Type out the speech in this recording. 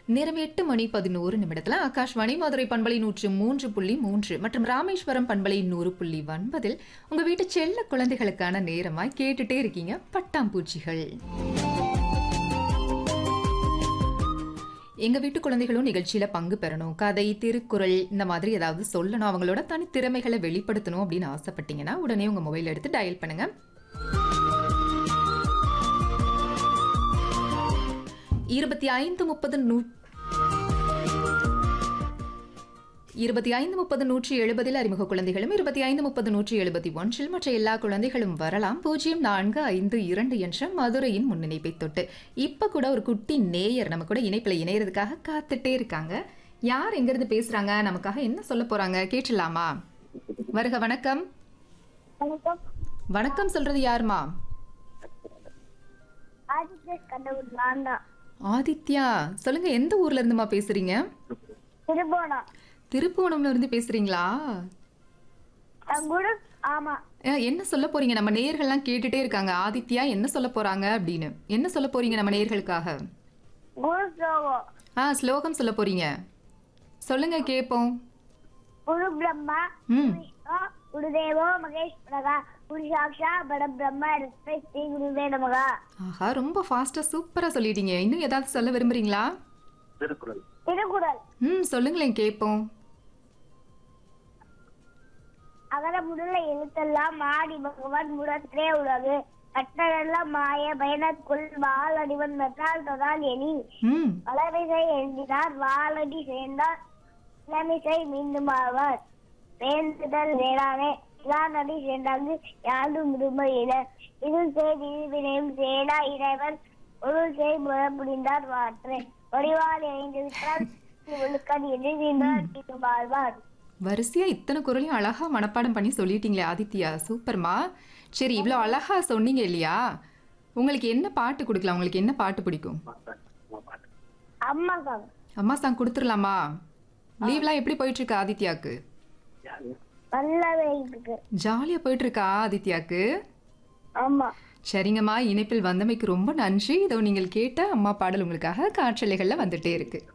நேரம் எட்டு மணி பதினோரு நிமிடத்துல ஆகாஷ்வாணி மதுரை பண்பலை நூற்று மூன்று புள்ளி மூன்று மற்றும் ராமேஸ்வரம் பண்பலை நூறு புள்ளி ஒன்பதில் உங்க வீட்டு செல்ல குழந்தைகளுக்கான நேரமாய் கேட்டுட்டே இருக்கீங்க பட்டாம்பூச்சிகள் எங்க வீட்டு குழந்தைகளும் நிகழ்ச்சியில பங்கு பெறணும் கதை திருக்குறள் இந்த மாதிரி ஏதாவது சொல்லணும் அவங்களோட தனித்திறமைகளை வெளிப்படுத்தணும் அப்படின்னு ஆசைப்பட்டீங்கன்னா உடனே உங்க மொபைல் எடுத்து டயல் பண்ணுங்க இருபத்தி ஐந்து முப்பது நூ இருபத்தி ஐந்து முப்பது நூற்றி எழுபதில் அறிமுக குழந்தைகளும் இருபத்தி ஐந்து முப்பது நூற்றி எழுபத்தி ஒன்றில் மற்ற எல்லா குழந்தைகளும் வரலாம் பூஜ்ஜியம் நான்கு ஐந்து இரண்டு என்ற மதுரையின் முன்னிணைப்பை தொட்டு இப்ப கூட ஒரு குட்டி நேயர் நம்ம கூட இணைப்பில் இணையறதுக்காக காத்துட்டே இருக்காங்க யார் எங்கிருந்து பேசுறாங்க நமக்காக என்ன சொல்ல போறாங்க கேட்டுடலாமா வருக வணக்கம் வணக்கம் வணக்கம் சொல்றது யாருமா ஆதித்ய கண்டவர் நான் தான் ஆதித்யா சொல்லுங்க எந்த ஊர்ல இருந்துமா பேசுறீங்க திருபோணம் திருப்புவனம்ல இருந்து பேசுறீங்களா தங்குடு ஆமா அஹ், என்ன சொல்ல போறீங்க நம்ம நேயர்கள்லாம் கேட்டுட்டே இருக்காங்க ஆதித்யா என்ன சொல்ல போறாங்க அப்படின்னு என்ன சொல்ல போறீங்க நம்ம நேயர்களுக்காக குரு ஸ்லோகம் ஆ ஸ்லோகம் சொல்ல போறீங்க சொல்லுங்க கேட்போம் குரு பிரம்மா ம் விஷ்ணு குருதேவோ மகேஸ்வரகா குரு சாக்ஷா பட பிரம்மா ரிஸ்பை ஸ்ரீ குருவே நமகா ஆஹா ரொம்ப ஃபாஸ்டா சூப்பரா சொல்லிட்டீங்க இன்னும் ஏதாவது சொல்ல விரும்புறீங்களா திருக்குறள் ம் சொல்லுங்களேன் கேட்போம் அகர முதல எழுத்தெல்லாம் ஆடி பகவான் முடற்றே உலகு கட்டடெல்லாம் மாய பயனற்குள் வால் அடிவன் நட்டால் தொடால் எலி ம் வளமிசை எழுதினார் வாலடி சேர்ந்தார் இளமிசை மீண்டும் ஆவார் வேண்டுதல் வேளாணே இளாநடி சேர்ந்தாங்கு யாரும் விரும்புகிற இது செய்தி வினையும் சேடா இறைவன் ஒரு செய் முறை புரிந்தார் வாற்று வடிவால் இணைந்து விட்டால் ஒழுக்கன் எதிர்ந்தார் வாழ்வார் வரிசையா இத்தனை குரலையும் அழகா மனப்பாடம் பண்ணி சொல்லிட்டீங்களே ஆதித்யா சூப்பர்மா சரி இவ்வளோ அழகா சொன்னீங்க இல்லையா உங்களுக்கு என்ன பாட்டு கொடுக்கலாம் உங்களுக்கு என்ன பாட்டு பிடிக்கும் அம்மா சாங் அம்மா சாங் கொடுத்துடலாமா லீவ்லாம் எப்படி போயிட்டு இருக்கு ஆதித்யாக்கு நல்லாவே இருக்கு ஜாலியா போயிட்டு இருக்கா ஆதித்யாக்கு ஆமா சரிங்கம்மா இணைப்பில் வந்தமைக்கு ரொம்ப நன்றி இதோ நீங்கள் கேட்ட அம்மா பாடல் உங்களுக்காக காற்றலைகள்ல வந்துட்டே இருக்கு